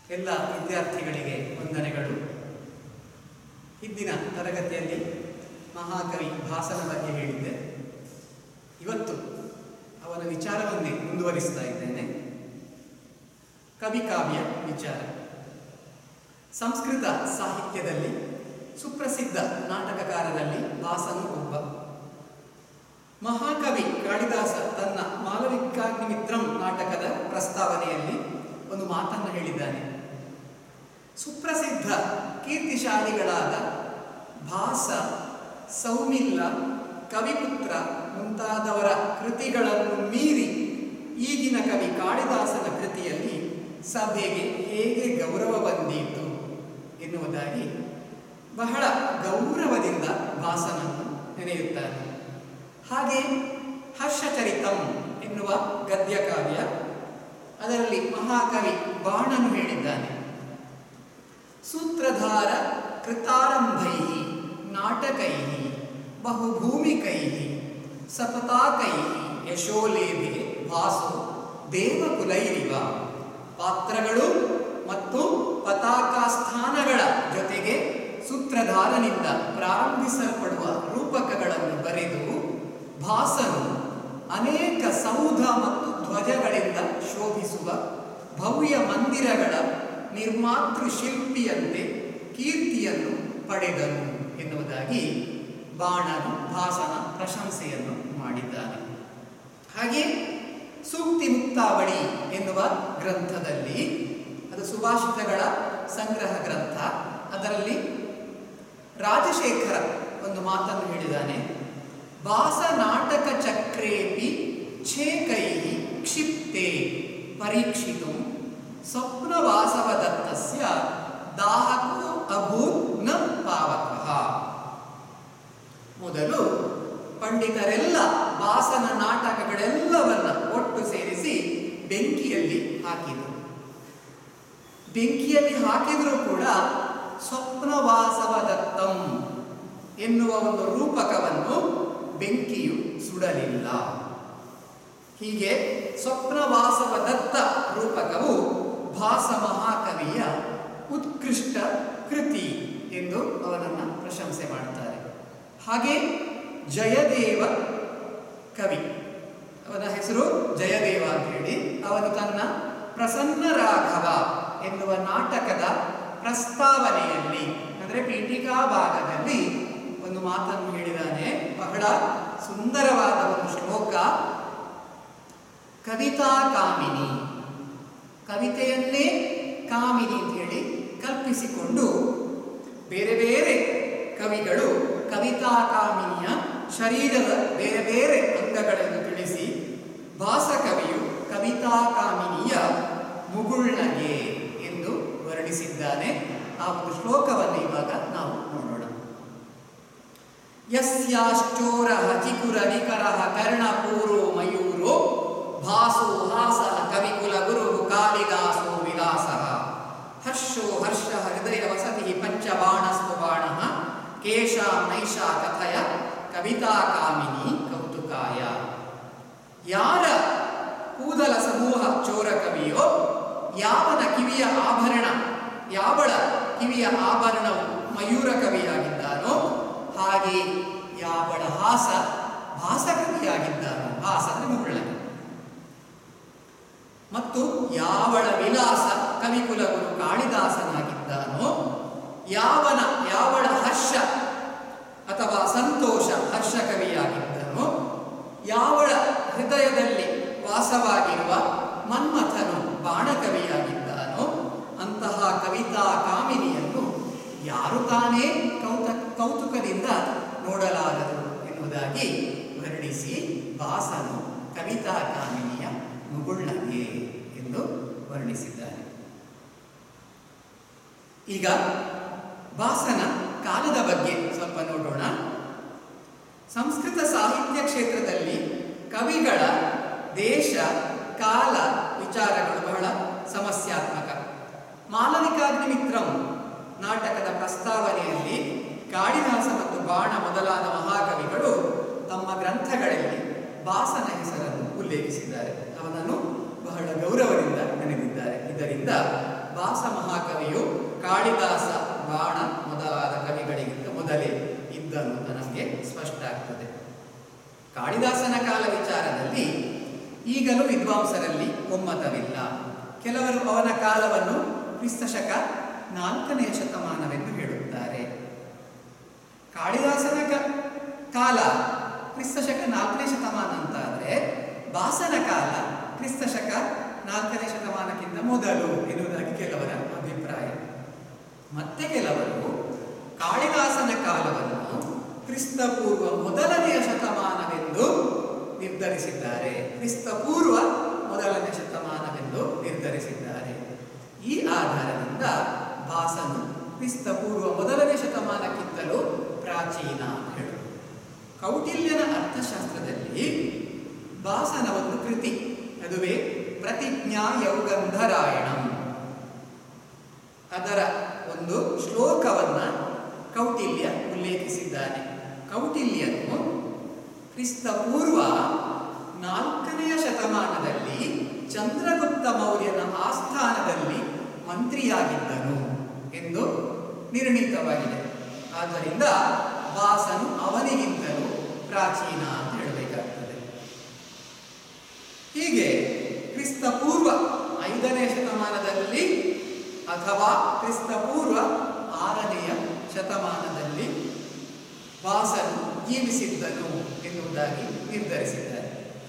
ಎಲ್ಲ ವಿದ್ಯಾರ್ಥಿಗಳಿಗೆ ವಂದನೆಗಳು ಹಿಂದಿನ ತರಗತಿಯಲ್ಲಿ ಮಹಾಕವಿ ಭಾಸನ ಬಗ್ಗೆ ಹೇಳಿದ್ದೆ ಇವತ್ತು ಅವನ ವಿಚಾರವನ್ನೇ ಮುಂದುವರಿಸ್ತಾ ಇದ್ದೇನೆ ಕವಿ ಕಾವ್ಯ ವಿಚಾರ ಸಂಸ್ಕೃತ ಸಾಹಿತ್ಯದಲ್ಲಿ ಸುಪ್ರಸಿದ್ಧ ನಾಟಕಕಾರರಲ್ಲಿ ಭಾಸನು ಒಬ್ಬ ಮಹಾಕವಿ ಕಾಳಿದಾಸ ತನ್ನ ಮಾಲವಿಕಾಗ್ನಿಮಿತ್ರಂ ನಾಟಕದ ಪ್ರಸ್ತಾವನೆಯಲ್ಲಿ ಒಂದು ಮಾತನ್ನು ಹೇಳಿದ್ದಾನೆ ಸುಪ್ರಸಿದ್ಧ ಕೀರ್ತಿಶಾಲಿಗಳಾದ ಭಾಸ ಸೌಮಿಲ್ಲ ಕವಿಪುತ್ರ ಮುಂತಾದವರ ಕೃತಿಗಳನ್ನು ಮೀರಿ ಈಗಿನ ಕವಿ ಕಾಳಿದಾಸನ ಕೃತಿಯಲ್ಲಿ ಸಭೆಗೆ ಹೇಗೆ ಗೌರವ ಬಂದೀತು ಎನ್ನುವುದಾಗಿ ಬಹಳ ಗೌರವದಿಂದ ಭಾಸನನ್ನು ನೆನೆಯುತ್ತಾರೆ ಹಾಗೆ ಹರ್ಷಚರಿತಂ ಎನ್ನುವ ಗದ್ಯ ಕಾವ್ಯ ಅದರಲ್ಲಿ ಮಹಾಕವಿ ಬಾಣನು ಹೇಳಿದ್ದಾನೆ ಸೂತ್ರಧಾರ ಕೃತಾರಂಭೈ ನಾಟಕೈ ಬಹುಭೂಮಿಕೈ ಸಪತಾಕೈ ಯಶೋಲೇಭೆ ಭಾಸು ದೇವಕುಲೈರಿವ ಪಾತ್ರಗಳು ಮತ್ತು ಪತಾಕಾಸ್ಥಾನಗಳ ಜೊತೆಗೆ ಸೂತ್ರಧಾರನಿಂದ ಪ್ರಾರಂಭಿಸಲ್ಪಡುವ ರೂಪಕಗಳನ್ನು ಬರೆದು ಭಾಸನು ಅನೇಕ ಸೌಧ ಮತ್ತು ಧ್ವಜಗಳಿಂದ ಶೋಭಿಸುವ ಭವ್ಯ ಮಂದಿರಗಳ ನಿರ್ಮಾತೃ ಶಿಲ್ಪಿಯಂತೆ ಕೀರ್ತಿಯನ್ನು ಪಡೆದನು ಎನ್ನುವುದಾಗಿ ಬಾಣನು ಭಾಸನ ಪ್ರಶಂಸೆಯನ್ನು ಮಾಡಿದ್ದಾನೆ ಹಾಗೆ ಸೂಕ್ತಿ ಮುಕ್ತಾವಳಿ ಎನ್ನುವ ಗ್ರಂಥದಲ್ಲಿ ಅದು ಸುಭಾಷಿತಗಳ ಸಂಗ್ರಹ ಗ್ರಂಥ ಅದರಲ್ಲಿ ರಾಜಶೇಖರ ಒಂದು ಮಾತನ್ನು ಹೇಳಿದ್ದಾನೆ ಭಾಸ ನಾಟಕ ಚಕ್ರೇಪಿ ಛೇಕೈ ಕ್ಷಿಪ್ತೆ ಪರೀಕ್ಷಿತು ಸ್ವಪ್ನವಾಸವದತ್ತಸ್ಯ ದಾಹಕೋ ಅಭೂತ್ ನ ಪಾವಕಃ ಮೊದಲು ಪಂಡಿತರೆಲ್ಲ ಭಾಸನ ನಾಟಕಗಳೆಲ್ಲವನ್ನ ಒಟ್ಟು ಸೇರಿಸಿ ಬೆಂಕಿಯಲ್ಲಿ ಹಾಕಿದರು ಬೆಂಕಿಯಲ್ಲಿ ಹಾಕಿದರೂ ಕೂಡ ಸ್ವಪ್ನವಾಸವದತ್ತಂ ಎನ್ನುವ ಒಂದು ರೂಪಕವನ್ನು ಬೆಂಕಿಯು ಸುಡಲಿಲ್ಲ ಹೀಗೆ ಸ್ವಪ್ನವಾಸವದತ್ತ ರೂಪಕವು ಭಾಸ ಮಹಾಕವಿಯ ಉತ್ಕೃಷ್ಟ ಕೃತಿ ಎಂದು ಅವನನ್ನು ಪ್ರಶಂಸೆ ಮಾಡುತ್ತಾರೆ ಹಾಗೆ ಜಯದೇವ ಕವಿ ಅವನ ಹೆಸರು ಜಯದೇವ ಅಂತ ಹೇಳಿ ಅವನು ತನ್ನ ಪ್ರಸನ್ನ ರಾಘವ ಎನ್ನುವ ನಾಟಕದ ಪ್ರಸ್ತಾವನೆಯಲ್ಲಿ ಅಂದರೆ ಪೀಠಿಕಾ ಭಾಗದಲ್ಲಿ ಒಂದು ಮಾತನ್ನು ಹೇಳಿದ್ದಾನೆ ಬಹಳ ಸುಂದರವಾದ ಒಂದು ಶ್ಲೋಕ ಕವಿತಾ ಕಾಮಿನಿ ಕವಿತೆಯನ್ನೇ ಕಾಮಿನಿ ಅಂತ ಹೇಳಿ ಕಲ್ಪಿಸಿಕೊಂಡು ಬೇರೆ ಬೇರೆ ಕವಿಗಳು ಕವಿತಾ ಕಾಮಿನಿಯ ಶರೀರದ ಬೇರೆ ಬೇರೆ ಅಂಗಗಳನ್ನು ತಿಳಿಸಿ ಭಾಸಕವಿಯು ಕವಿತಾ ಕಾಮಿನಿಯ ಮುಗುಳ್ನಗೆ ಎಂದು ವರ್ಣಿಸಿದ್ದಾನೆ ಆ ಒಂದು ಶ್ಲೋಕವನ್ನು ಇವಾಗ ನಾವು ನೋಡೋಣ ಯಸ್ಯಾಶ್ಚೋರ ಚಿಕುರ ನಿಕರ ಕರ್ಣಪೂರೋ ಮಯೂರೋ ಭಾಸೋ ಹಾಸ ಕವಿಕುಲ ಗುರು ಕಾಳಿದಾಸೋ ವಿಲಾಸ ಹರ್ಷೋ ಹರ್ಷ ಹೃದಯ ವಸತಿ ಪಂಚಬಾಣಸ್ತು ಬಾಣ ಕೇಶಾ ನೈಷಾ ಕಥಯ ಕವಿತಾ ಕಾಮಿನಿ ಕೌತುಕಾಯ ಯಾರ ಕೂದಲ ಸಮೂಹ ಚೋರ ಕವಿಯೋ ಯಾವನ ಕಿವಿಯ ಆಭರಣ ಯಾವಳ ಕಿವಿಯ ಆಭರಣವು ಮಯೂರ ಕವಿಯಾಗಿದ್ದಾನೋ ಹಾಗೆ ಯಾವಳ ಹಾಸ ಭಾಸ ಕವಿಯಾಗಿದ್ದಾನೋ ಹಾಸ ಅಂದ್ರೆ ಮುಗುಳನೆ ಮತ್ತು ಯಾವಳ ವಿಲಾಸ ಕವಿಕುಲಗುರು ಕಾಳಿದಾಸನಾಗಿದ್ದಾನೋ ಯಾವನ ಯಾವಳ ಹರ್ಷ ಅಥವಾ ಸಂತೋಷ ಹರ್ಷ ಕವಿಯಾಗಿದ್ದನೋ ಯಾವಳ ಹೃದಯದಲ್ಲಿ ವಾಸವಾಗಿರುವ ಮನ್ಮಥನು ಬಾಣಕವಿಯಾಗಿದ್ದಾನೋ ಅಂತಹ ಕವಿತಾ ಕಾಮಿನಿಯನ್ನು ಯಾರು ತಾನೇ ಕೌತ ಕೌತುಕದಿಂದ ನೋಡಲಾರದು ಎನ್ನುವುದಾಗಿ ವರ್ಣಿಸಿ ಭಾಸನು ಕವಿತಾ ಕಾಮಿನಿಯ ಮುಗುಳ್ನಗೆ ಎಂದು ವರ್ಣಿಸಿದ್ದಾರೆ ಈಗ ಭಾಸನ ಕಾಲದ ಬಗ್ಗೆ ಸ್ವಲ್ಪ ನೋಡೋಣ ಸಂಸ್ಕೃತ ಸಾಹಿತ್ಯ ಕ್ಷೇತ್ರದಲ್ಲಿ ಕವಿಗಳ ದೇಶ ಕಾಲ ವಿಚಾರಗಳು ಬಹಳ ಸಮಸ್ಯಾತ್ಮಕ ಮಾಲವಿಕಾಗ್ನಿಮಿತ್ರಂ ನಾಟಕದ ಪ್ರಸ್ತಾವನೆಯಲ್ಲಿ ಕಾಳಿದಾಸ ಮತ್ತು ಬಾಣ ಮೊದಲಾದ ಮಹಾಕವಿಗಳು ತಮ್ಮ ಗ್ರಂಥಗಳಲ್ಲಿ ಭಾಸನ ಹೆಸರನ್ನು ಉಲ್ಲೇಖಿಸಿದ್ದಾರೆ ಅವನನ್ನು ಬಹಳ ಗೌರವದಿಂದ ನೆನೆದಿದ್ದಾರೆ ಇದರಿಂದ ಭಾಸ ಮಹಾಕವಿಯು ಕಾಳಿದಾಸ ಬಾಣ ಮೊದಲಾದ ಕವಿಗಳಿಗಿಂತ ಮೊದಲೇ ಇದ್ದನು ಅಂತ ನಮಗೆ ಸ್ಪಷ್ಟ ಆಗ್ತದೆ ಕಾಳಿದಾಸನ ಕಾಲ ವಿಚಾರದಲ್ಲಿ ಈಗಲೂ ವಿದ್ವಾಂಸರಲ್ಲಿ ಒಮ್ಮತವಿಲ್ಲ ಕೆಲವರು ಅವನ ಕಾಲವನ್ನು ಕ್ರಿಸ್ತಶಕ ನಾಲ್ಕನೆಯ ಶತಮಾನವೆಂದು ಹೇಳುತ್ತಾರೆ ಕಾಳಿದಾಸನ ಕ- ಕಾಲ ಕ್ರಿಸ್ತಶಕ ನಾಲ್ಕನೇ ಶತಮಾನ ಅಂತ ಆದರೆ ಭಾಸನ ಕಾಲ ಕ್ರಿಸ್ತಶಕ ನಾಲ್ಕನೇ ಶತಮಾನಕ್ಕಿಂತ ಮೊದಲು ಎನ್ನುವುದಾಗಿ ಕೆಲವರ ಅಭಿಪ್ರಾಯ ಮತ್ತೆ ಕೆಲವರು ಕಾಳಿದಾಸನ ಕಾಲವನ್ನು ಕ್ರಿಸ್ತಪೂರ್ವ ಮೊದಲನೆಯ ಶತಮಾನವೆಂದು ನಿರ್ಧರಿಸಿದ್ದಾರೆ ಕ್ರಿಸ್ತಪೂರ್ವ ಮೊದಲನೇ ಶತಮಾನವೆಂದು ನಿರ್ಧರಿಸಿದ್ದಾರೆ ಈ ಆಧಾರದಿಂದ ಭಾಸನು ಕ್ರಿಸ್ತಪೂರ್ವ ಮೊದಲನೇ ಶತಮಾನಕ್ಕಿಂತಲೂ ಪ್ರಾಚೀನ ಅಂತ ಹೇಳುವುದು ಕೌಟಿಲ್ಯನ ಅರ್ಥಶಾಸ್ತ್ರದಲ್ಲಿ ಭಾಸನ ಒಂದು ಕೃತಿ ಅದುವೇ ಪ್ರತಿಜ್ಞಾ ಯೌಗಂಧರಾಯಣಂ ಅದರ ಒಂದು ಶ್ಲೋಕವನ್ನ ಕೌಟಿಲ್ಯ ಉಲ್ಲೇಖಿಸಿದ್ದಾನೆ ಕೌಟಿಲ್ಯನು ಕ್ರಿಸ್ತ ಪೂರ್ವ ನಾಲ್ಕನೆಯ ಶತಮಾನದಲ್ಲಿ ಚಂದ್ರಗುಪ್ತ ಮೌರ್ಯನ ಆಸ್ಥಾನದಲ್ಲಿ ಮಂತ್ರಿಯಾಗಿದ್ದನು ಎಂದು ನಿರ್ಣೀತವಾಗಿದೆ ಆದ್ದರಿಂದ ವಾಸನು ಅವನಿಗಿಂತಲೂ ಪ್ರಾಚೀನ ಅಂತ ಹೇಳಬೇಕಾಗ್ತದೆ ಹೀಗೆ ಕ್ರಿಸ್ತ ಪೂರ್ವ ಐದನೇ ಶತಮಾನದಲ್ಲಿ ಅಥವಾ ಕ್ರಿಸ್ತ ಪೂರ್ವ ಆರನೆಯ ಶತಮಾನದಲ್ಲಿ ವಾಸನು ಜೀವಿಸಿದ್ದನು ಎನ್ನುವುದಾಗಿ ನಿರ್ಧರಿಸಿದ್ದಾರೆ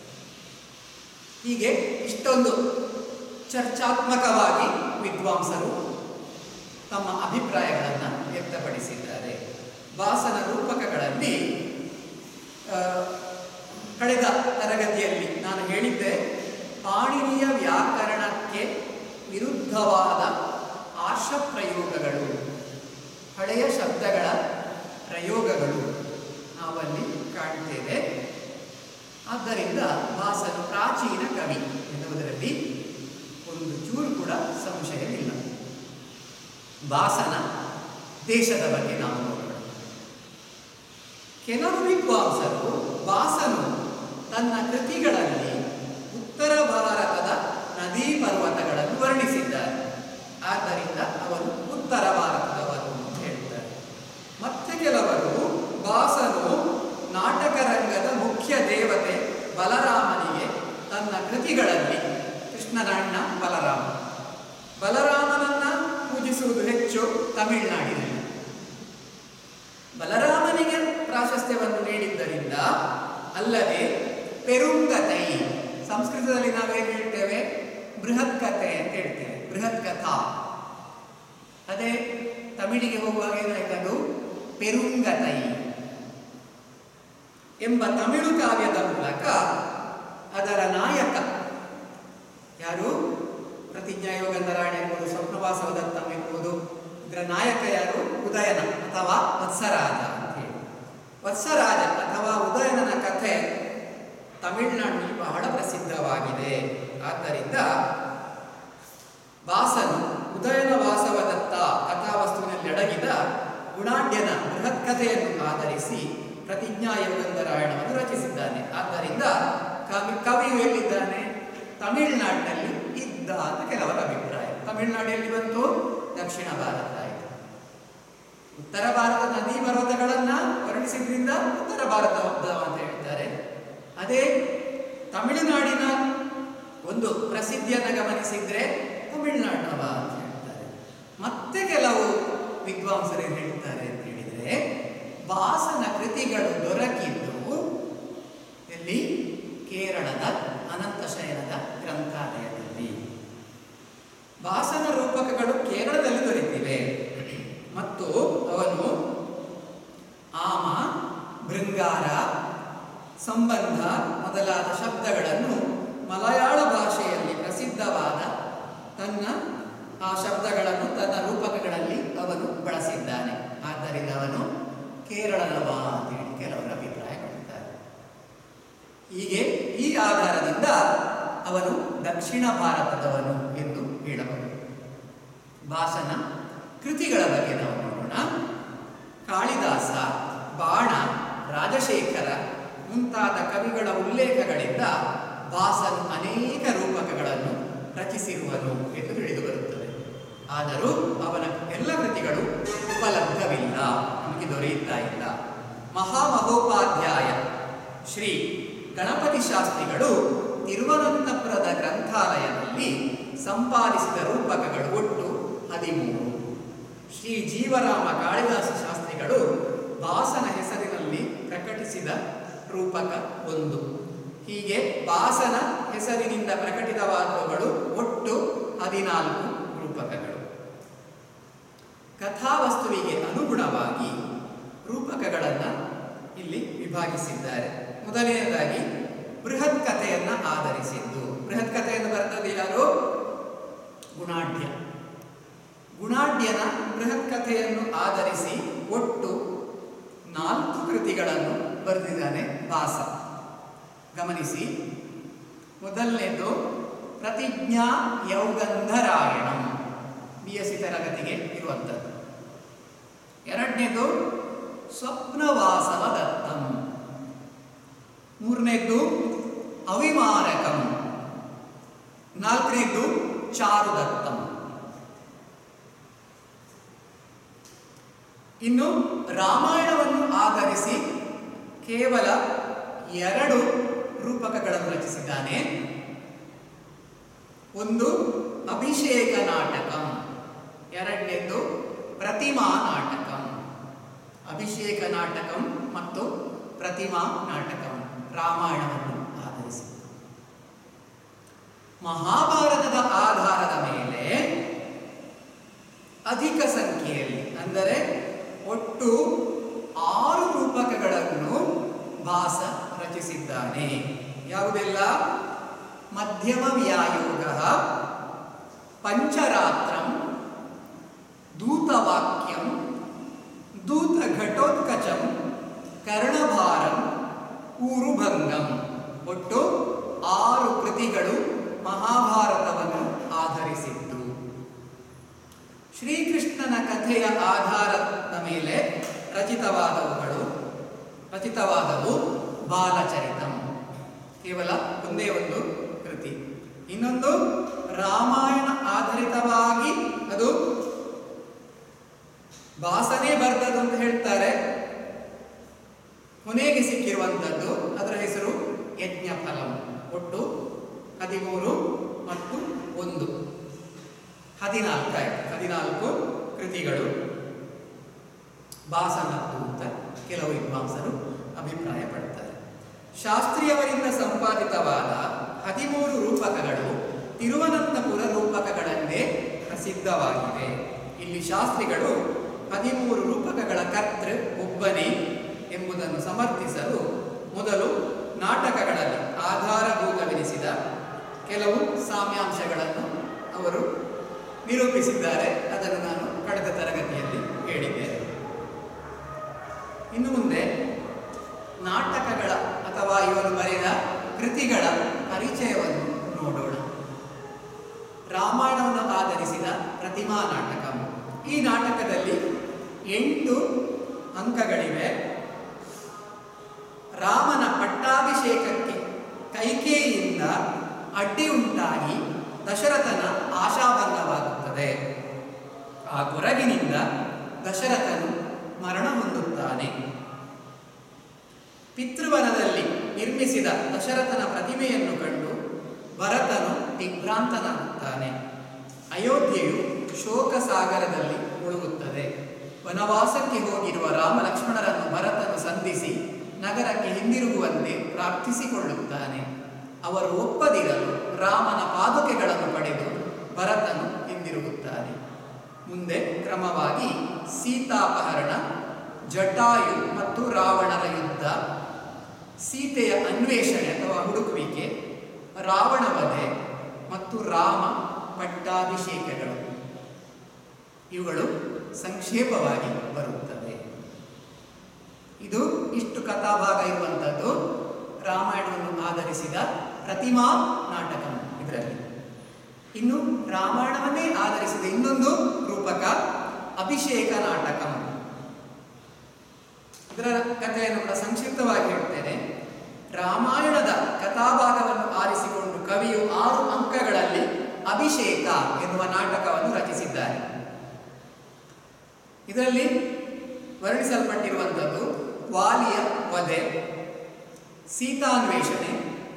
ಹೀಗೆ ಇಷ್ಟೊಂದು ಚರ್ಚಾತ್ಮಕವಾಗಿ ವಿದ್ವಾಂಸರು ತಮ್ಮ ಅಭಿಪ್ರಾಯಗಳನ್ನು ವ್ಯಕ್ತಪಡಿಸಿದ್ದಾರೆ ವಾಸನ ರೂಪಕಗಳಲ್ಲಿ ಆ, ಕಳೆದ ತರಗತಿಯಲ್ಲಿ ನಾನು ಹೇಳಿದ್ದೆ ಪಾಣಿನಿಯ ವ್ಯಾಕರಣಕ್ಕೆ ವಿರುದ್ಧವಾದ ಆರ್ಷ ಪ್ರಯೋಗಗಳು ಹಳೆಯ ಶಬ್ದಗಳ ಪ್ರಯೋಗಗಳು ನಾವಲ್ಲಿ ಕಾಣ್ತೇವೆ ಆದ್ದರಿಂದ ವಾಸನು ಪ್ರಾಚೀನ ಕವಿ ಎನ್ನುವುದರಲ್ಲಿ ಒಂದು ಚೂರು ಕೂಡ ಸಂಶಯವಿಲ್ಲ ವಾಸನ ದೇಶದ ಬಗ್ಗೆ ನಾವು ನೋಡೋಣ ಕೆಲವು ವಿದ್ವಾಂಸರು ವಾಸನು ತನ್ನ ಕೃತಿಗಳಲ್ಲಿ ಉತ್ತರ ಭಾರತದ ನದೀ ಪರ್ವತಗಳನ್ನು ವರ್ಣಿಸಿದ್ದಾರೆ ಆದ್ದರಿಂದ ಅವನು ಉತ್ತರ ಭಾರತದವನು ಅಂತ ಹೇಳ್ತಾರೆ ಮತ್ತೆ ಕೆಲವರು ವಾಸನು ನಾಟಕ ರಂಗದ ಮುಖ್ಯ ದೇವತೆ ಬಲರಾಮನಿಗೆ ತನ್ನ ಕೃತಿಗಳಲ್ಲಿ ಕೃಷ್ಣನಣ್ಣ ಬಲರಾಮ ಬಲರಾಮನನ್ನ ಪೂಜಿಸುವುದು ಹೆಚ್ಚು ತಮಿಳುನಾಡಿನಲ್ಲಿ ಬಲರಾಮನಿಗೆ ಪ್ರಾಶಸ್ತ್ಯವನ್ನು ನೀಡಿದ್ದರಿಂದ ಅಲ್ಲದೆ ಪೆರುಂಗತೈ ಸಂಸ್ಕೃತದಲ್ಲಿ ನಾವೇನು ಹೇಳ್ತೇವೆ ಬೃಹತ್ ಕಥೆ ಅಂತ ಹೇಳ್ತೇವೆ ಬೃಹತ್ ಕಥಾ ಅದೇ ತಮಿಳಿಗೆ ಹೋಗುವಾಗ ಏನಾಯ್ತದು ಪೆರುಂಗತೈ ಎಂಬ ತಮಿಳು ಕಾವ್ಯದ ಮೂಲಕ ಅದರ ನಾಯಕ ಯಾರು ಪ್ರತಿಜ್ಞಾ ಯೋಗಂಧರಾಯಣ ಎಂಬುದು ಸ್ವಪ್ನವಾಸವದತ್ತಂ ಎಂಬುದು ಇದರ ನಾಯಕ ಯಾರು ಉದಯನ ಅಥವಾ ವತ್ಸರಾಜ ಅಂತ ಹೇಳಿ ವತ್ಸರಾಜ ಅಥವಾ ಉದಯನನ ಕಥೆ ತಮಿಳುನಾಡಿನಲ್ಲಿ ಬಹಳ ಪ್ರಸಿದ್ಧವಾಗಿದೆ ಆದ್ದರಿಂದ ವಾಸನು ಉದಯನ ವಾಸವದತ್ತ ಕಥಾವಸ್ತುವಿನಲ್ಲಿ ಅಡಗಿದ ಗುಣಾಢ್ಯನ ಬೃಹತ್ ಕಥೆಯನ್ನು ಆಧರಿಸಿ ಪ್ರತಿಜ್ಞಾ ಯೋಗಂಧರಾಯಣವನ್ನು ರಚಿಸಿದ್ದಾನೆ ಆದ್ದರಿಂದ ಕವಿ ಕವಿಯು ಎಲ್ಲಿದ್ದಾನೆ ತಮಿಳುನಾಡಿನಲ್ಲಿ ಇದ್ದ ಅಂತ ಕೆಲವರ ಅಭಿಪ್ರಾಯ ತಮಿಳುನಾಡಿನಲ್ಲಿ ಬಂತು ದಕ್ಷಿಣ ಭಾರತ ಆಯಿತು ಉತ್ತರ ಭಾರತ ನದಿ ಪರ್ವತಗಳನ್ನ ವರ್ಣಿಸಿದ್ರಿಂದ ಉತ್ತರ ಭಾರತ ಅಂತ ಹೇಳ್ತಾರೆ ಅದೇ ತಮಿಳುನಾಡಿನ ಒಂದು ಪ್ರಸಿದ್ಧಿಯನ್ನು ಗಮನಿಸಿದ್ರೆ ತಮಿಳುನಾಡಿನವ ಅಂತ ಹೇಳ್ತಾರೆ ಮತ್ತೆ ಕೆಲವು ವಿದ್ವಾಂಸರು ಏನ್ ಹೇಳ್ತಾರೆ ಅಂತ ಹೇಳಿದ್ರೆ ವಾಸನ ಕೃತಿಗಳು ದೊರಕಿದ್ದು ಎಲ್ಲಿ ಕೇರಳದ ಅನಂತಶಯನದ ಗ್ರಂಥಾಲಯದಲ್ಲಿ ವಾಸನ ರೂಪಕಗಳು ಕೇರಳದಲ್ಲಿ ದೊರೆತಿವೆ ಮತ್ತು ಅವನು ಆಮ ಭೃಂಗಾರ ಸಂಬಂಧ ಮೊದಲಾದ ಶಬ್ದಗಳನ್ನು ಮಲಯಾಳ ಭಾಷೆಯಲ್ಲಿ ಪ್ರಸಿದ್ಧವಾದ ತನ್ನ ಆ ಶಬ್ದಗಳನ್ನು ತನ್ನ ರೂಪಕಗಳಲ್ಲಿ ಅವನು ಬಳಸಿದ್ದಾನೆ ಆದ್ದರಿಂದ ಅವನು ಕೇರಳದವ ಅಂತೇಳಿ ಕೆಲವರ ಅಭಿಪ್ರಾಯ ಕೊಡುತ್ತಾರೆ ಹೀಗೆ ಈ ಆಧಾರದಿಂದ ಅವನು ದಕ್ಷಿಣ ಭಾರತದವನು ಎಂದು ಹೇಳಬಹುದು ಭಾಸನ ಕೃತಿಗಳ ಬಗ್ಗೆ ನಾವು ನೋಡೋಣ ಕಾಳಿದಾಸ ಬಾಣ ರಾಜಶೇಖರ ಮುಂತಾದ ಕವಿಗಳ ಉಲ್ಲೇಖಗಳಿಂದ ಭಾಸನು ಅನೇಕ ರೂಪಕಗಳನ್ನು ರಚಿಸಿರುವನು ಎಂದು ತಿಳಿದು ಬರುತ್ತದೆ ಆದರೂ ಅವನ ಎಲ್ಲ ಕೃತಿಗಳು ಉಪಲಬ್ಧವಿಲ್ಲ ನಮಗೆ ದೊರೆಯುತ್ತಾ ಇಲ್ಲ ಮಹಾಮಹೋಪಾಧ್ಯಾಯ ಶ್ರೀ ಗಣಪತಿ ಶಾಸ್ತ್ರಿಗಳು ತಿರುವನಂತಪುರದ ಗ್ರಂಥಾಲಯದಲ್ಲಿ ಸಂಪಾದಿಸಿದ ರೂಪಕಗಳು ಒಟ್ಟು ಹದಿಮೂರು ಶ್ರೀ ಜೀವರಾಮ ಕಾಳಿದಾಸ ಶಾಸ್ತ್ರಿಗಳು ಬಾಸನ ಹೆಸರಿನಲ್ಲಿ ಪ್ರಕಟಿಸಿದ ರೂಪಕ ಒಂದು ಹೀಗೆ ಬಾಸನ ಹೆಸರಿನಿಂದ ಪ್ರಕಟಿತವಾದವುಗಳು ಒಟ್ಟು ಹದಿನಾಲ್ಕು ರೂಪಕಗಳು ಕಥಾವಸ್ತುವಿಗೆ ಅನುಗುಣವಾಗಿ ರೂಪಕಗಳನ್ನು ಇಲ್ಲಿ ವಿಭಾಗಿಸಿದ್ದಾರೆ ಮೊದಲನೆಯದಾಗಿ ಬೃಹತ್ ಕಥೆಯನ್ನ ಆಧರಿಸಿದ್ದು ಬೃಹತ್ ಕಥೆಯನ್ನು ಬರೆದದ್ದು ಯಾರು ಗುಣಾಢ್ಯ ಗುಣಾಢ್ಯನ ಬೃಹತ್ ಕಥೆಯನ್ನು ಆಧರಿಸಿ ಒಟ್ಟು ನಾಲ್ಕು ಕೃತಿಗಳನ್ನು ಬರೆದಿದ್ದಾನೆ ಭಾಸ ಗಮನಿಸಿ ಮೊದಲನೇದು ಪ್ರತಿಜ್ಞಾ ಯೌಗಂಧರಾಯಣಂ ಬಿ ಎಸ್ ಸಿ ತರಗತಿಗೆ ಇರುವಂಥದ್ದು ಎರಡನೇದು ಸ್ವಪ್ನವಾಸವ ದತ್ತಂ ಮೂರನೇದ್ದು ಅವಿಮಾರಕಂ ನಾಲ್ಕನೇದ್ದು ಚಾರುದತ್ತಂ ಇನ್ನು ರಾಮಾಯಣವನ್ನು ಆಧರಿಸಿ ಕೇವಲ ಎರಡು ರೂಪಕಗಳನ್ನು ರಚಿಸಿದ್ದಾನೆ ಒಂದು ಅಭಿಷೇಕ ನಾಟಕಂ ಎರಡನೇದು ಪ್ರತಿಮಾ ನಾಟಕಂ ಅಭಿಷೇಕ ನಾಟಕಂ ಮತ್ತು ಪ್ರತಿಮಾ ನಾಟಕಂ ರಾಮಾಯಣವನ್ನು ಆಧರಿಸಿ ಮಹಾಭಾರತದ ಆಧಾರದ ಮೇಲೆ ಅಧಿಕ ಸಂಖ್ಯೆಯಲ್ಲಿ ಅಂದರೆ ಒಟ್ಟು ಆರು ರೂಪಕಗಳನ್ನು ಭಾಸ ರಚಿಸಿದ್ದಾನೆ ಯಾವುದೆಲ್ಲ ಮಧ್ಯಮ ವ್ಯಾಯೋಗ ಪಂಚರಾತ್ರಂ ದೂತವಾಕ್ಯಂ ದೂತ ಘಟೋತ್ಕಚಂ ಕರ್ಣಭಾರಂ ಊರುಭಂಗಂ ಒಟ್ಟು ಆರು ಕೃತಿಗಳು ಮಹಾಭಾರತವನ್ನು ಆಧರಿಸಿದ್ದು ಶ್ರೀಕೃಷ್ಣನ ಕಥೆಯ ಆಧಾರದ ಮೇಲೆ ರಚಿತವಾದವುಗಳು ರಚಿತವಾದವು ಬಾಲಚರಿತಂ ಕೇವಲ ಒಂದೇ ಒಂದು ಕೃತಿ ಇನ್ನೊಂದು ರಾಮಾಯಣ ಆಧಾರಿತವಾಗಿ ಅದು ಭಾಸನೇ ಬರ್ತದ್ದು ಅಂತ ಹೇಳ್ತಾರೆ ಕೊನೆಗೆ ಸಿಕ್ಕಿರುವಂಥದ್ದು ಅದರ ಹೆಸರು ಯಜ್ಞಫಲಂ ಒಟ್ಟು ಹದಿಮೂರು ಮತ್ತು ಒಂದು ಹದಿನಾಲ್ಕಾಯ್ತು ಹದಿನಾಲ್ಕು ಕೃತಿಗಳು ಭಾಸನದ್ದು ಅಂತ ಕೆಲವು ವಿದ್ವಾಂಸರು ಅಭಿಪ್ರಾಯ ಪಡ್ತಾರೆ ಶಾಸ್ತ್ರಿಯವರಿಂದ ಸಂಪಾದಿತವಾದ ಹದಿಮೂರು ರೂಪಕಗಳು ತಿರುವನಂತಪುರ ರೂಪಕಗಳನ್ನೇ ಪ್ರಸಿದ್ಧವಾಗಿವೆ ಇಲ್ಲಿ ಶಾಸ್ತ್ರಿಗಳು ಹದಿಮೂರು ರೂಪಕಗಳ ಕರ್ತೃ ಒಬ್ಬನೇ ಎಂಬುದನ್ನು ಸಮರ್ಥಿಸಲು ಮೊದಲು ನಾಟಕಗಳಲ್ಲಿ ಆಧಾರಭೂತವೆನಿಸಿದ ಕೆಲವು ಸಾಮ್ಯಾಂಶಗಳನ್ನು ಅವರು ನಿರೂಪಿಸಿದ್ದಾರೆ ಅದನ್ನು ನಾನು ಕಳೆದ ತರಗತಿಯಲ್ಲಿ ಹೇಳಿದ್ದೇನೆ ಇನ್ನು ಮುಂದೆ ನಾಟಕಗಳ ಅಥವಾ ಇವರು ಬರೆದ ಕೃತಿಗಳ ಪರಿಚಯವನ್ನು ನೋಡೋಣ ರಾಮಾಯಣವನ್ನು ಆಧರಿಸಿದ ಪ್ರತಿಮಾ ನಾಟಕ ಈ ನಾಟಕದಲ್ಲಿ ಎಂಟು ಅಂಕಗಳಿವೆ ರಾಮನ ಪಟ್ಟಾಭಿಷೇಕಕ್ಕೆ ಕೈಕೇಯಿಯಿಂದ ಅಡ್ಡಿ ಉಂಟಾಗಿ ದಶರಥನ ಆಶಾಭಂಗವಾಗುತ್ತದೆ ಆ ಕೊರಗಿನಿಂದ ದಶರಥನು ಮರಣ ಹೊಂದುತ್ತಾನೆ ಪಿತೃವನದಲ್ಲಿ ನಿರ್ಮಿಸಿದ ದಶರಥನ ಪ್ರತಿಮೆಯನ್ನು ಕಂಡು ಭರತನು ದಿಗ್ಭ್ರಾಂತನಾಗುತ್ತಾನೆ ಅಯೋಧ್ಯೆಯು ಶೋಕ ಸಾಗರದಲ್ಲಿ ಮುಳುಗುತ್ತದೆ ವನವಾಸಕ್ಕೆ ಹೋಗಿರುವ ರಾಮ ಲಕ್ಷ್ಮಣರನ್ನು ಭರತನು ಸಂಧಿಸಿ ನಗರಕ್ಕೆ ಹಿಂದಿರುಗುವಂತೆ ಪ್ರಾರ್ಥಿಸಿಕೊಳ್ಳುತ್ತಾನೆ ಅವರು ಒಪ್ಪದಿರಲು ರಾಮನ ಪಾದುಕೆಗಳನ್ನು ಪಡೆದು ಭರತನು ಹಿಂದಿರುಗುತ್ತಾನೆ ಮುಂದೆ ಕ್ರಮವಾಗಿ ಸೀತಾಪಹರಣ ಜಟಾಯು ಮತ್ತು ರಾವಣರ ಯುದ್ಧ ಸೀತೆಯ ಅನ್ವೇಷಣೆ ಅಥವಾ ಹುಡುಕುವಿಕೆ ರಾವಣ ವಧೆ ಮತ್ತು ರಾಮ ಪಟ್ಟಾಭಿಷೇಕಗಳು ಇವುಗಳು ಸಂಕ್ಷೇಪವಾಗಿ ಬರುತ್ತವೆ ಇದು ಇಷ್ಟು ಕಥಾಭಾಗ ಇರುವಂಥದ್ದು ರಾಮಾಯಣವನ್ನು ಆಧರಿಸಿದ ಪ್ರತಿಮಾ ನಾಟಕ ಇದರಲ್ಲಿ ಇನ್ನು ರಾಮಾಯಣವನ್ನೇ ಆಧರಿಸಿದ ಇನ್ನೊಂದು ರೂಪಕ ಅಭಿಷೇಕ ನಾಟಕ ಇದರ ಕಥೆಯನ್ನು ಕೂಡ ಸಂಕ್ಷಿಪ್ತವಾಗಿ ಹೇಳ್ತೇನೆ ರಾಮಾಯಣದ ಕಥಾಭಾಗವನ್ನು ಆರಿಸಿಕೊಂಡು ಕವಿಯು ಆರು ಅಂಕಗಳಲ್ಲಿ ಅಭಿಷೇಕ ಎನ್ನುವ ನಾಟಕವನ್ನು ರಚಿಸಿದ್ದಾರೆ ಇದರಲ್ಲಿ ವರ್ಣಿಸಲ್ಪಟ್ಟಿರುವಂಥದ್ದು ವಾಲಿಯ ವಧೆ ಸೀತಾನ್ವೇಷಣೆ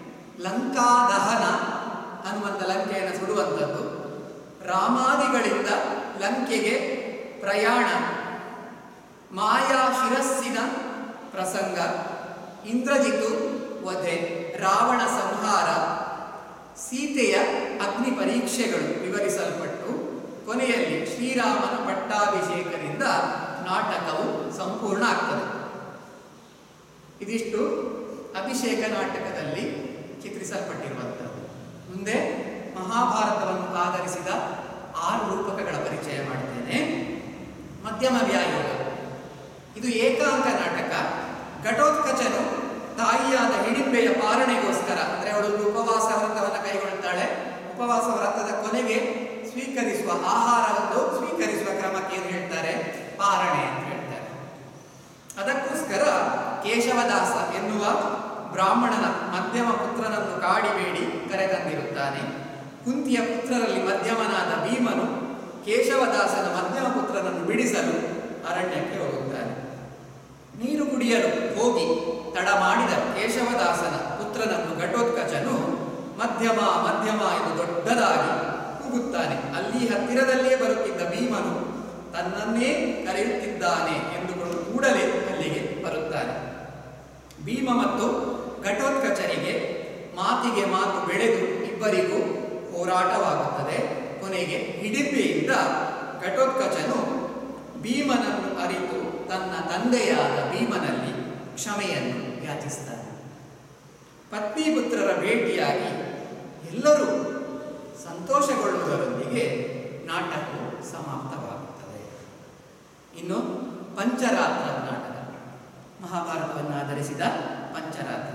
ಲಂಕಾದಹನ ಅನ್ನುವಂಥ ಲಂಕೆಯನ್ನು ಸುಡುವಂಥದ್ದು ರಾಮಾದಿಗಳಿಂದ ಲಂಕೆಗೆ ಪ್ರಯಾಣ ಮಾಯಾ ಶಿರಸ್ಸಿನ ಪ್ರಸಂಗ ಇಂದ್ರಜಿತು ವಧೆ ರಾವಣ ಸಂಹಾರ ಸೀತೆಯ ಅಗ್ನಿ ಪರೀಕ್ಷೆಗಳು ವಿವರಿಸಲ್ಪಟ್ಟು ಕೊನೆಯಲ್ಲಿ ಶ್ರೀರಾಮನ ಪಟ್ಟಾಭಿಷೇಕದಿಂದ ನಾಟಕವು ಸಂಪೂರ್ಣ ಆಗ್ತದೆ ಇದಿಷ್ಟು ಅಭಿಷೇಕ ನಾಟಕದಲ್ಲಿ ಚಿತ್ರಿಸಲ್ಪಟ್ಟಿರುವಂಥದ್ದು ಮುಂದೆ ಮಹಾಭಾರತವನ್ನು ಆಧರಿಸಿದ ಆರು ರೂಪಕಗಳ ಪರಿಚಯ ಮಾಡ್ತೇನೆ ಮಧ್ಯಮ ವ್ಯಾಯೋಗ ಇದು ಏಕಾಂಕ ನಾಟಕ ಘಟೋತ್ಕಚನು ತಾಯಿಯಾದ ಹಿಡಿಂಬೆಯ ಪಾಲನೆಗೋಸ್ಕರ ಅಂದರೆ ಅವಳು ಉಪವಾಸ ವ್ರತವನ್ನು ಕೈಗೊಳ್ತಾಳೆ ಉಪವಾಸ ವ್ರತದ ಕೊನೆಗೆ ಸ್ವೀಕರಿಸುವ ಆಹಾರವನ್ನು ಸ್ವೀಕರಿಸುವ ಕ್ರಮಕ್ಕೆ ಏನು ಹೇಳ್ತಾರೆ ಪಾರಣೆ ಅಂತ ಹೇಳ್ತಾರೆ ಅದಕ್ಕೋಸ್ಕರ ಕೇಶವದಾಸ ಎನ್ನುವ ಬ್ರಾಹ್ಮಣನ ಮಧ್ಯಮ ಪುತ್ರನನ್ನು ಕಾಡಿಬೇಡಿ ಕರೆತಂದಿರುತ್ತಾನೆ ಕುಂತಿಯ ಪುತ್ರರಲ್ಲಿ ಮಧ್ಯಮನಾದ ಭೀಮನು ಕೇಶವದಾಸನ ಮಧ್ಯಮ ಪುತ್ರನನ್ನು ಬಿಡಿಸಲು ಅರಣ್ಯಕ್ಕೆ ಹೋಗುತ್ತಾನೆ ನೀರು ಕುಡಿಯಲು ಹೋಗಿ ತಡ ಮಾಡಿದ ಕೇಶವದಾಸನ ಪುತ್ರನನ್ನು ಘಟೋತ್ಕಚನು ಮಧ್ಯಮ ಮಧ್ಯಮ ಎಂದು ದೊಡ್ಡದಾಗಿ ಕೂಗುತ್ತಾನೆ ಅಲ್ಲಿ ಹತ್ತಿರದಲ್ಲೇ ಬರುತ್ತಿದ್ದ ಭೀಮನು ತನ್ನನ್ನೇ ಕರೆಯುತ್ತಿದ್ದಾನೆ ಎಂದುಕೊಂಡು ಕೂಡಲೇ ಅಲ್ಲಿಗೆ ಬರುತ್ತಾನೆ ಭೀಮ ಮತ್ತು ಘಟೋತ್ಕಚನಿಗೆ ಮಾತಿಗೆ ಮಾತು ಬೆಳೆದು ಇಬ್ಬರಿಗೂ ಹೋರಾಟವಾಗುತ್ತದೆ ಕೊನೆಗೆ ಹಿಡಿಂಬೆಯಿಂದ ಘಟೋತ್ಕಚನು ಭೀಮನನ್ನು ಅರಿತು ತನ್ನ ತಂದೆಯಾದ ಭೀಮನಲ್ಲಿ ಕ್ಷಮೆಯನ್ನು ಯಾಚಿಸ್ತಾನೆ ಪತ್ನಿ ಪುತ್ರರ ಭೇಟಿಯಾಗಿ ಎಲ್ಲರೂ ಸಂತೋಷಗೊಳ್ಳುವುದರೊಂದಿಗೆ ನಾಟಕವು ಸಮಾಪ್ತವಾಗುತ್ತದೆ ಇನ್ನು ಪಂಚರಾತ್ರ ನಾಟಕ ಮಹಾಭಾರತವನ್ನು ಆಧರಿಸಿದ ಪಂಚರಾತ್ರ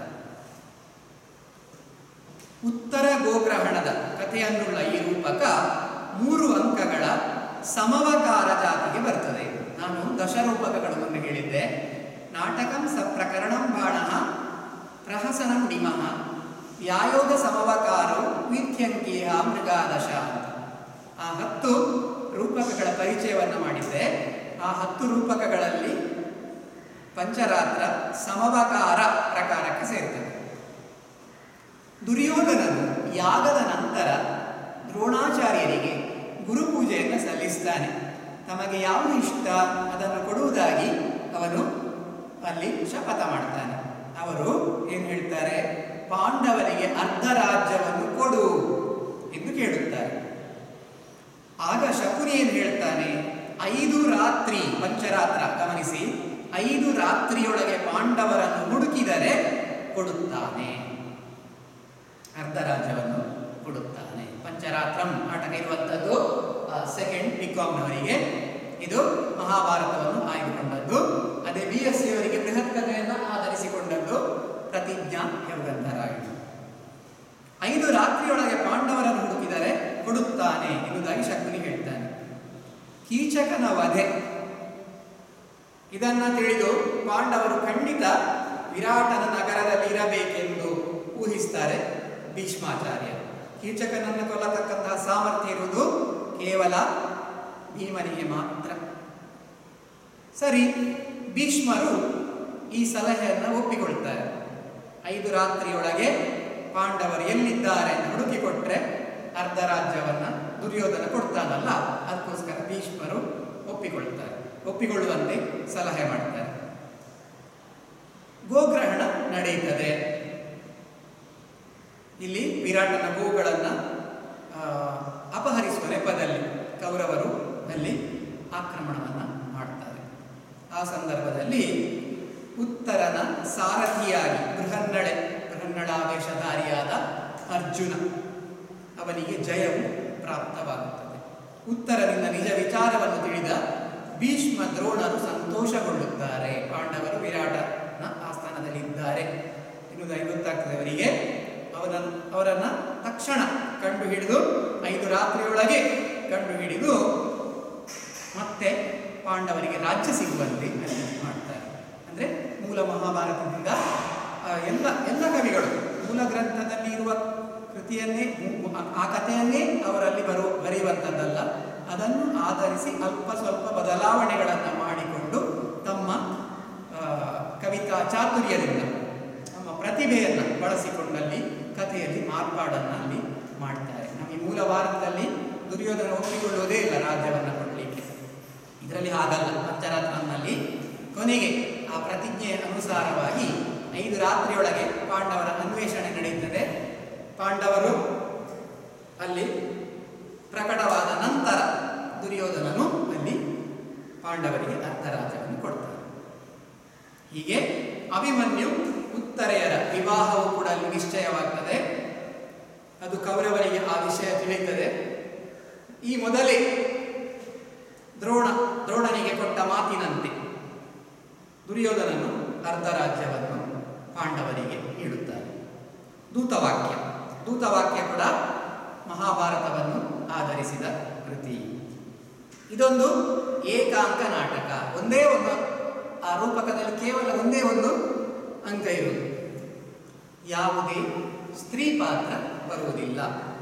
ಉತ್ತರ ಗೋಗ್ರಹಣದ ಕಥೆಯನ್ನುಳ್ಳ ಈ ರೂಪಕ ಮೂರು ಅಂಕಗಳ ಸಮವಕಾರ ಜಾತಿಗೆ ಬರ್ತದೆ ನಾನು ದಶರೂಪಕಗಳು ಮೊನ್ನೆ ಹೇಳಿದ್ದೆ ನಾಟಕಂ ಸ ಪ್ರಕರಣಂ ಬಾಣ ಪ್ರಹಸನಂ ಡಿಮಃ ವ್ಯಾಯೋಗ ಸಮವಕಾರವು ವಿಥ್ಯಂಕೇಹ ಮೃಗಾದಶ ಅಂತ ಆ ಹತ್ತು ರೂಪಕಗಳ ಪರಿಚಯವನ್ನು ಮಾಡಿದ್ದೆ ಆ ಹತ್ತು ರೂಪಕಗಳಲ್ಲಿ ಪಂಚರಾತ್ರ ಸಮವಕಾರ ಪ್ರಕಾರಕ್ಕೆ ಸೇರ್ತದೆ ದುರ್ಯೋಧನನು ಯಾಗದ ನಂತರ ದ್ರೋಣಾಚಾರ್ಯರಿಗೆ ಗುರುಪೂಜೆಯನ್ನು ಸಲ್ಲಿಸ್ತಾನೆ ತಮಗೆ ಯಾವುದು ಇಷ್ಟ ಅದನ್ನು ಕೊಡುವುದಾಗಿ ಅವನು ಅಲ್ಲಿ ಶಪಥ ಮಾಡ್ತಾನೆ ಅವರು ಏನು ಹೇಳ್ತಾರೆ ಪಾಂಡವರಿಗೆ ಅರ್ಧ ರಾಜ್ಯವನ್ನು ಕೊಡು ಎಂದು ಕೇಳುತ್ತಾರೆ ಆಗ ಶಕುನಿ ಏನು ಹೇಳ್ತಾನೆ ಐದು ರಾತ್ರಿ ಪಂಚರಾತ್ರ ಗಮನಿಸಿ ಐದು ರಾತ್ರಿಯೊಳಗೆ ಪಾಂಡವರನ್ನು ಹುಡುಕಿದರೆ ಕೊಡುತ್ತಾನೆ ಅರ್ಧ ರಾಜ್ಯವನ್ನು ಕೊಡುತ್ತಾನೆ ಪಂಚರಾತ್ರಂ ನಾಟಕ ಇರುವಂಥದ್ದು ಸೆಕೆಂಡ್ ಬಿಕಾಮ್ನವರಿಗೆ ಇದು ಮಹಾಭಾರತವನ್ನು ಆಯ್ದುಕೊಂಡದ್ದು ಅದೇ ಬಿ ಎಸ್ ಸಿ ಅವರಿಗೆ ಬೃಹತ್ ಕಥೆಯನ್ನು ಆಧರಿಸಿಕೊಂಡದ್ದು ಪ್ರತಿಜ್ಞಾ ಯೋಗಂಧರಾಯಣ ಐದು ರಾತ್ರಿಯೊಳಗೆ ಪಾಂಡವರನ್ನು ಹುಡುಕಿದರೆ ಕೊಡುತ್ತಾನೆ ಎನ್ನುವುದಾಗಿ ಶಕುನಿ ಹೇಳ್ತಾನೆ ಕೀಚಕನ ವಧೆ ಇದನ್ನ ತಿಳಿದು ಪಾಂಡವರು ಖಂಡಿತ ವಿರಾಟನ ನಗರದಲ್ಲಿ ಇರಬೇಕೆಂದು ಊಹಿಸ್ತಾರೆ ಭೀಷ್ಮಾಚಾರ್ಯ ಕೀಚಕನನ್ನು ಕೊಲ್ಲತಕ್ಕಂತಹ ಸಾಮರ್ಥ್ಯ ಇರುವುದು ಕೇವಲ ಭೀಮನಿಗೆ ಮಾತ್ರ ಸರಿ ಭೀಷ್ಮರು ಈ ಸಲಹೆಯನ್ನು ಒಪ್ಪಿಕೊಳ್ತಾರೆ ಐದು ರಾತ್ರಿಯೊಳಗೆ ಪಾಂಡವರು ಎಲ್ಲಿದ್ದಾರೆ ಅಂತ ಹುಡುಕಿಕೊಟ್ರೆ ಅರ್ಧ ರಾಜ್ಯವನ್ನ ದುರ್ಯೋಧನ ಕೊಡ್ತಾನಲ್ಲ ಅದಕ್ಕೋಸ್ಕರ ಭೀಷ್ಮರು ಒಪ್ಪಿಕೊಳ್ತಾರೆ ಒಪ್ಪಿಕೊಳ್ಳುವಂತೆ ಸಲಹೆ ಮಾಡ್ತಾರೆ ಗೋಗ್ರಹಣ ನಡೆಯುತ್ತದೆ ಇಲ್ಲಿ ವಿರಾಟನ ಗೋಗಳನ್ನು ಅಪಹರಿಸುವ ನೆಪದಲ್ಲಿ ಕೌರವರು ಅಲ್ಲಿ ಆಕ್ರಮಣವನ್ನು ಮಾಡ್ತಾರೆ ಆ ಸಂದರ್ಭದಲ್ಲಿ ಉತ್ತರನ ಸಾರಥಿಯಾಗಿ ಬೃಹನ್ನಳೆ ಬೃಹನ್ನಳಾವೇಶಧಾರಿಯಾದ ಅರ್ಜುನ ಅವನಿಗೆ ಜಯವು ಪ್ರಾಪ್ತವಾಗುತ್ತದೆ ಉತ್ತರದಿಂದ ನಿಜ ವಿಚಾರವನ್ನು ತಿಳಿದ ಭೀಷ್ಮ ದ್ರೋಣರು ಸಂತೋಷಗೊಳ್ಳುತ್ತಾರೆ ಪಾಂಡವರು ವಿರಾಟನ ಆಸ್ಥಾನದಲ್ಲಿ ಇದ್ದಾರೆ ಎನ್ನುವುದಾಗಿ ಗೊತ್ತಾಗ್ತದೆ ಅವರಿಗೆ ಅವನ ಅವರನ್ನ ತಕ್ಷಣ ಕಂಡು ಹಿಡಿದು ಐದು ರಾತ್ರಿಯೊಳಗೆ ಕಂಡು ಹಿಡಿದು ಮತ್ತೆ ಪಾಂಡವರಿಗೆ ರಾಜ್ಯ ಸಿಗುವಂತೆ ಮಾಡ್ತಾರೆ ಅಂದ್ರೆ ಮೂಲ ಮಹಾಭಾರತದಿಂದ ಆ, ಎಲ್ಲ ಎಲ್ಲ ಕವಿಗಳು ಮೂಲ ಗ್ರಂಥದಲ್ಲಿ ಇರುವ ಕೃತಿಯನ್ನೇ ಮು- ಆ ಕಥೆಯನ್ನೇ ಅವರಲ್ಲಿ ಬರು ಬರೆಯುವಂಥದ್ದಲ್ಲ ಅದನ್ನು ಆಧರಿಸಿ ಅಲ್ಪ ಸ್ವಲ್ಪ ಬದಲಾವಣೆಗಳನ್ನು ಮಾಡಿಕೊಂಡು ತಮ್ಮ ಆ, ಕವಿತಾ ಚಾತುರ್ಯದಿಂದ ತಮ್ಮ ಪ್ರತಿಭೆಯನ್ನು ಬಳಸಿಕೊಂಡಲ್ಲಿ ಕಥೆಯಲ್ಲಿ ಮಾರ್ಪಾಡನ್ನು ಅಲ್ಲಿ ಮಾಡ್ತಾರೆ ನಮಗೆ ಮೂಲ ಭಾರತದಲ್ಲಿ ದುರ್ಯೋಧನ ಒಪ್ಪಿಕೊಳ್ಳುವುದೇ ಇಲ್ಲ ರಾಜ್ಯವನ್ನು ಕೊಡಲಿಕ್ಕೆ ಇದರಲ್ಲಿ ಹಾಗಲ್ಲ ಪಂಚರತ್ನಲ್ಲಿ ಕೊನೆಗೆ ಆ ಪ್ರತಿಜ್ಞೆಯ ಅನುಸಾರವಾಗಿ ಐದು ರಾತ್ರಿಯೊಳಗೆ ಪಾಂಡವರ ಅನ್ವೇಷಣೆ ನಡೆಯುತ್ತದೆ ಪಾಂಡವರು ಅಲ್ಲಿ ಪ್ರಕಟವಾದ ನಂತರ ದುರ್ಯೋಧನನು ಅಲ್ಲಿ ಪಾಂಡವರಿಗೆ ಅರ್ಧರಾಜ್ಯವನ್ನು ಕೊಡ್ತಾನೆ ಹೀಗೆ ಅಭಿಮನ್ಯು ಉತ್ತರೆಯರ ವಿವಾಹವು ಕೂಡ ಅಲ್ಲಿ ನಿಶ್ಚಯವಾಗ್ತದೆ ಅದು ಕೌರವರಿಗೆ ಆ ವಿಷಯ ತಿಳಿಯುತ್ತದೆ ಈ ಮೊದಲೇ ದ್ರೋಣ ದ್ರೋಣನಿಗೆ ಕೊಟ್ಟ ಮಾತಿನಂತೆ ದುರ್ಯೋಧನನು ಅರ್ಧ ರಾಜ್ಯವನ್ನು ಪಾಂಡವರಿಗೆ ನೀಡುತ್ತಾನೆ ದೂತವಾಕ್ಯ ದೂತವಾಕ್ಯ ಕೂಡ ಮಹಾಭಾರತವನ್ನು ಆಧರಿಸಿದ ಕೃತಿ ಇದೊಂದು ಏಕಾಂಕ ನಾಟಕ ಒಂದೇ ಒಂದು ಆ ರೂಪಕದಲ್ಲಿ ಕೇವಲ ಒಂದೇ ಒಂದು ಅಂಕ ಇರುವುದು ಯಾವುದೇ ಸ್ತ್ರೀ ಪಾತ್ರ ಬರುವುದಿಲ್ಲ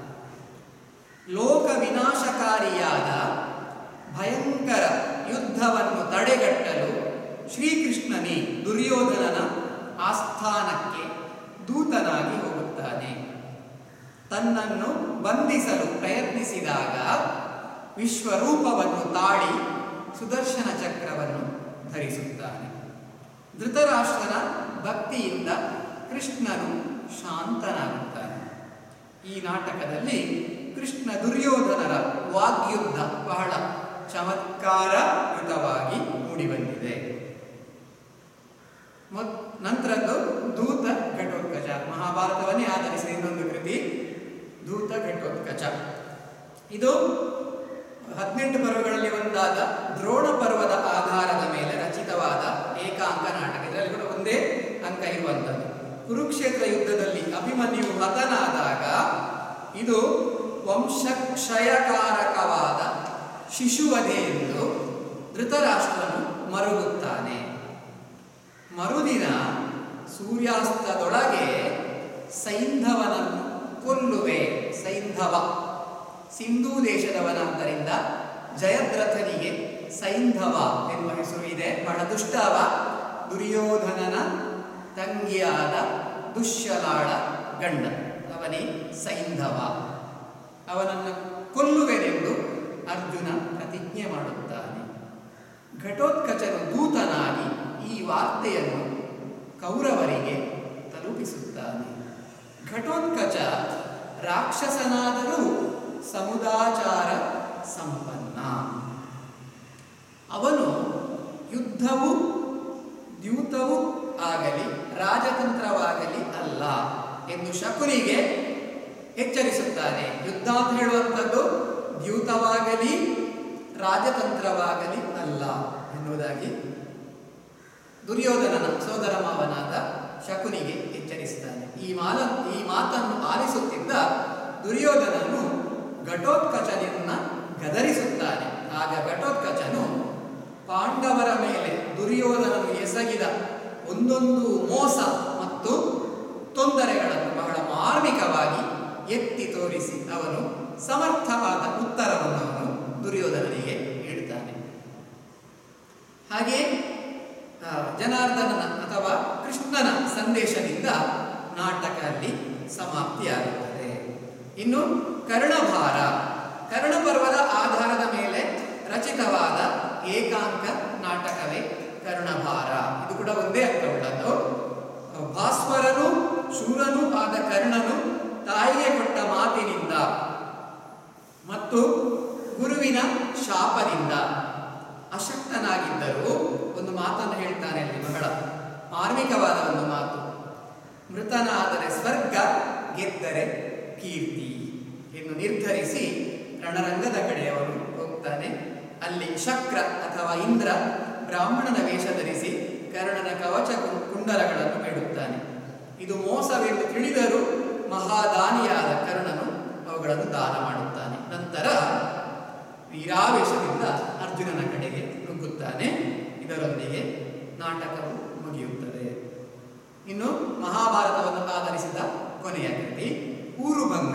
ಲೋಕ ವಿನಾಶಕಾರಿಯಾದ ಭಯಂಕರ ಯುದ್ಧವನ್ನು ತಡೆಗಟ್ಟಲು ಶ್ರೀಕೃಷ್ಣನೇ ದುರ್ಯೋಧನನ ಆಸ್ಥಾನಕ್ಕೆ ದೂತನಾಗಿ ಹೋಗುತ್ತಾನೆ ತನ್ನನ್ನು ಬಂಧಿಸಲು ಪ್ರಯತ್ನಿಸಿದಾಗ ವಿಶ್ವರೂಪವನ್ನು ತಾಳಿ ಸುದರ್ಶನ ಚಕ್ರವನ್ನು ಧರಿಸುತ್ತಾನೆ ಧೃತರಾಷ್ಟ್ರನ ಭಕ್ತಿಯಿಂದ ಕೃಷ್ಣನು ಶಾಂತನಾಗುತ್ತಾನೆ ಈ ನಾಟಕದಲ್ಲಿ ಕೃಷ್ಣ ದುರ್ಯೋಧನರ ವಾಗ್ಯುದ್ಧ ಬಹಳ ಚಮತ್ಕಾರಯುತವಾಗಿ ಮೂಡಿಬಂದಿದೆ ಮೊದ್ ನಂತರದ್ದು ದೂತ ಘಟೋತ್ಕಚ ಮಹಾಭಾರತವನ್ನೇ ಆಧರಿಸಿದ ಇನ್ನೊಂದು ಕೃತಿ ದೂತ ಘಟೋತ್ಕಚ ಇದು ಹದಿನೆಂಟು ಪರ್ವಗಳಲ್ಲಿ ಒಂದಾದ ದ್ರೋಣ ಪರ್ವದ ಆಧಾರದ ಮೇಲೆ ರಚಿತವಾದ ಏಕಾಂಕ ನಾಟಕ ಇದರಲ್ಲಿ ಕೂಡ ಒಂದೇ ಅಂಕ ಇರುವಂಥದ್ದು ಕುರುಕ್ಷೇತ್ರ ಯುದ್ಧದಲ್ಲಿ ಅಭಿಮನ್ಯು ಹತನಾದಾಗ ಇದು ವಂಶಕ್ಷಯಕಾರಕವಾದ ಶಿಶುವಧೆ ಎಂದು ಧೃತರಾಷ್ಟ್ರನು ಮರುಗುತ್ತಾನೆ ಮರುದಿನ ಸೂರ್ಯಾಸ್ತದೊಳಗೆ ಸೈಂಧವನನ್ನು ಕೊಲ್ಲುವೆ ಸೈಂಧವ ಸಿಂಧೂ ದೇಶದವನಾದ್ದರಿಂದ ಜಯದ್ರಥನಿಗೆ ಸೈಂಧವ ಎಂಬ ಹೆಸರು ಇದೆ ಬಹಳ ದುಷ್ಟವ ದುರ್ಯೋಧನನ ತಂಗಿಯಾದ ದುಶ್ಯಲಾಳ ಗಂಡ ಅವನೇ ಸೈಂಧವ ಅವನನ್ನು ಕೊಲ್ಲುವೆನೆಂದು ಅರ್ಜುನ ಪ್ರತಿಜ್ಞೆ ಮಾಡುತ್ತಾನೆ ಘಟೋತ್ಕಚನು ದೂತನಾಗಿ ಈ ವಾರ್ತೆಯನ್ನು ಕೌರವರಿಗೆ ತಲುಪಿಸುತ್ತಾನೆ ಘಟೋತ್ಕಚ ರಾಕ್ಷಸನಾದರೂ ಸಮುದಾಚಾರ ಸಂಪನ್ನ ಅವನು ಯುದ್ಧವು ದ್ಯೂತವೂ ಆಗಲಿ ರಾಜತಂತ್ರವಾಗಲಿ ಅಲ್ಲ ಎಂದು ಶಕುನಿಗೆ ಎಚ್ಚರಿಸುತ್ತಾನೆ ಯುದ್ಧ ಅಂತ ಹೇಳುವಂಥದ್ದು ದ್ಯೂತವಾಗಲಿ ರಾಜತಂತ್ರವಾಗಲಿ ಅಲ್ಲ ಎನ್ನುವುದಾಗಿ ದುರ್ಯೋಧನನ ಸೋದರ ಮಾವನಾದ ಶಕುನಿಗೆ ಎಚ್ಚರಿಸುತ್ತಾನೆ ಈ ಮಾಲ ಈ ಮಾತನ್ನು ಆಲಿಸುತ್ತಿದ್ದ ದುರ್ಯೋಧನನು ಘಟೋತ್ಕಚನನ್ನ ಗದರಿಸುತ್ತಾನೆ ಆಗ ಘಟೋತ್ಕಚನು ಪಾಂಡವರ ಮೇಲೆ ದುರ್ಯೋಧನನು ಎಸಗಿದ ಒಂದೊಂದು ಮೋಸ ಮತ್ತು ತೊಂದರೆಗಳನ್ನು ಬಹಳ ಮಾರ್ಮಿಕವಾಗಿ ಎತ್ತಿ ತೋರಿಸಿ ಅವನು ಸಮರ್ಥವಾದ ಉತ್ತರವನ್ನು ಅವನು ದುರ್ಯೋಧನನಿಗೆ ನೀಡುತ್ತಾನೆ ಹಾಗೆ ಆ, ಜನಾರ್ದನನ ಅಥವಾ ಕೃಷ್ಣನ ಸಂದೇಶದಿಂದ ನಾಟಕ ಅಲ್ಲಿ ಸಮಾಪ್ತಿಯಾಗುತ್ತದೆ ಇನ್ನು ಕರ್ಣಭಾರ ಕರ್ಣಪರ್ವದ ಆಧಾರದ ಮೇಲೆ ರಚಿತವಾದ ಏಕಾಂಕ ನಾಟಕವೇ ಕರ್ಣಭಾರ ಇದು ಕೂಡ ಒಂದೇ ಅಂಕವುಳ್ಳದ್ದು ಭಾಸ್ವರನು ಶೂರನೂ ಆದ ಕರ್ಣನು ತಾಯಿಗೆ ಕೊಟ್ಟ ಮಾತಿನಿಂದ ಮತ್ತು ಗುರುವಿನ ಶಾಪದಿಂದ ಅಶಕ್ತನಾಗಿದ್ದರೂ ಒಂದು ಮಾತನ್ನು ಹೇಳ್ತಾನೆ ಅಲ್ಲಿ ಬಹಳ ಮಾರ್ಮಿಕವಾದ ಒಂದು ಮಾತು ಮೃತನಾದರೆ ಸ್ವರ್ಗ ಗೆದ್ದರೆ ಕೀರ್ತಿ ಎಂದು ನಿರ್ಧರಿಸಿ ರಣರಂಗದ ಕಡೆ ಅವನು ಹೋಗ್ತಾನೆ ಅಲ್ಲಿ ಶಕ್ರ ಅಥವಾ ಇಂದ್ರ ಬ್ರಾಹ್ಮಣನ ವೇಷ ಧರಿಸಿ ಕರ್ಣನ ಕವಚ ಕು- ಕುಂಡಲಗಳನ್ನು ಬೇಡುತ್ತಾನೆ ಇದು ಮೋಸವೆಂದು ತಿಳಿದರೂ ಮಹಾದಾನಿಯಾದ ಕರ್ಣನು ಅವುಗಳನ್ನು ದಾನ ಮಾಡುತ್ತಾನೆ ನಂತರ ವೀರಾವೇಶದಿಂದ ಅರ್ಜುನನ ಕಡೆಗೆ ನುಗ್ಗುತ್ತಾನೆ ಇದರೊಂದಿಗೆ ನಾಟಕವು ಮುಗಿಯುತ್ತದೆ ಇನ್ನು ಮಹಾಭಾರತವನ್ನು ಆಧರಿಸಿದ ಕೊನೆಯ ಕೃತಿ ಊರುಭಂಗ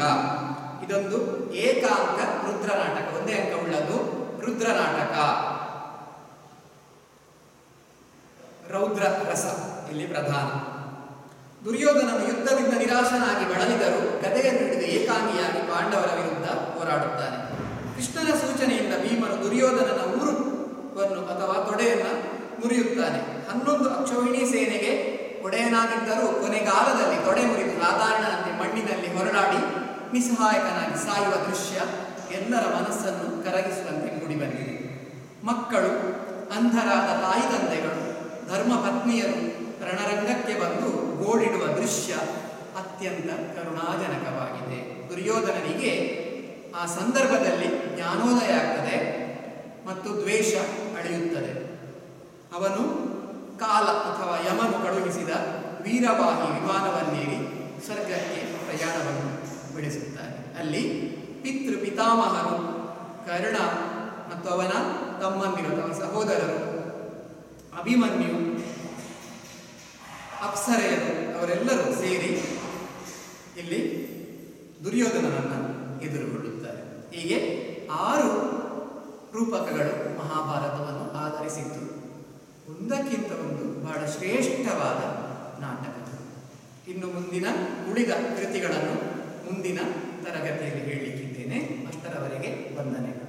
ರೌದ್ರ ರಸ ಇಲ್ಲಿ ಪ್ರಧಾನ ದುರ್ಯೋಧನನು ಯುದ್ಧದಿಂದ ನಿರಾಶನಾಗಿ ಬಳಲಿದರು ಗದೆಯನ್ನು ಹಿಡಿದು ಏಕಾಂಗಿಯಾಗಿ ಪಾಂಡವರ ವಿರುದ್ಧ ಹೋರಾಡುತ್ತಾನೆ ಕೃಷ್ಣನ ಸೂಚನೆಯಿಂದ ಭೀಮನು ದುರ್ಯೋಧನನ ಊರುವನ್ನು ಅಥವಾ ತೊಡೆಯನ್ನ ಮುರಿಯುತ್ತಾನೆ ಹನ್ನೊಂದು ಅಕ್ಷೋಹಿಣಿ ಸೇನೆಗೆ ಒಡೆಯನಾಗಿದ್ದರೂ ಕೊನೆಗಾಲದಲ್ಲಿ ತೊಡೆ ಮುರಿದು ಸಾಧಾರಣನಂತೆ ಮಣ್ಣಿನಲ್ಲಿ ಹೊರಡಾಡಿ ನಿಸ್ಸಹಾಯಕನಾಗಿ ಸಾಯುವ ದೃಶ್ಯ ಎಲ್ಲರ ಮನಸ್ಸನ್ನು ಕರಗಿಸುವಂತೆ ಮೂಡಿಬಂದಿದೆ ಮಕ್ಕಳು ಅಂಧರಾದ ತಾಯಿ ತಂದೆಗಳು ಧರ್ಮ ಪತ್ನಿಯರು ರಣರಂಗಕ್ಕೆ ಬಂದು ಗೋಳಿಡುವ ದೃಶ್ಯ ಅತ್ಯಂತ ಕರುಣಾಜನಕವಾಗಿದೆ ದುರ್ಯೋಧನನಿಗೆ ಆ ಸಂದರ್ಭದಲ್ಲಿ ಜ್ಞಾನೋದಯ ಆಗ್ತದೆ ಮತ್ತು ದ್ವೇಷ ಅಳೆಯುತ್ತದೆ ಅವನು ಕಾಲ ಅಥವಾ ಯಮನು ಕಳುಹಿಸಿದ ವೀರವಾಹಿ ವಿಮಾನವನ್ನೇರಿ ಸ್ವರ್ಗಕ್ಕೆ ಪ್ರಯಾಣವನ್ನು ಬೆಳೆಸುತ್ತಾನೆ ಅಲ್ಲಿ ಪಿತೃ ಪಿತಾಮಹರು ಕರ್ಣ ಮತ್ತು ಅವನ ತಮ್ಮಂದಿರು ಅಥವಾ ಸಹೋದರರು ಅಭಿಮನ್ಯು ಅಪ್ಸರೆಯರು ಅವರೆಲ್ಲರೂ ಸೇರಿ ಇಲ್ಲಿ ದುರ್ಯೋಧನನನ್ನು ಎದುರುಗೊಳ್ಳುತ್ತಾರೆ ಹೀಗೆ ಆರು ರೂಪಕಗಳು ಮಹಾಭಾರತವನ್ನು ಆಧರಿಸಿದ್ದು ಒಂದಕ್ಕಿಂತ ಒಂದು ಬಹಳ ಶ್ರೇಷ್ಠವಾದ ನಾಟಕ ಇನ್ನು ಮುಂದಿನ ಉಳಿದ ಕೃತಿಗಳನ್ನು ಮುಂದಿನ ತರಗತಿಯಲ್ಲಿ ಹೇಳಲಿಕ್ಕಿದ್ದೇನೆ ಅಷ್ಟರವರೆಗೆ ವಂದನೆಗಳು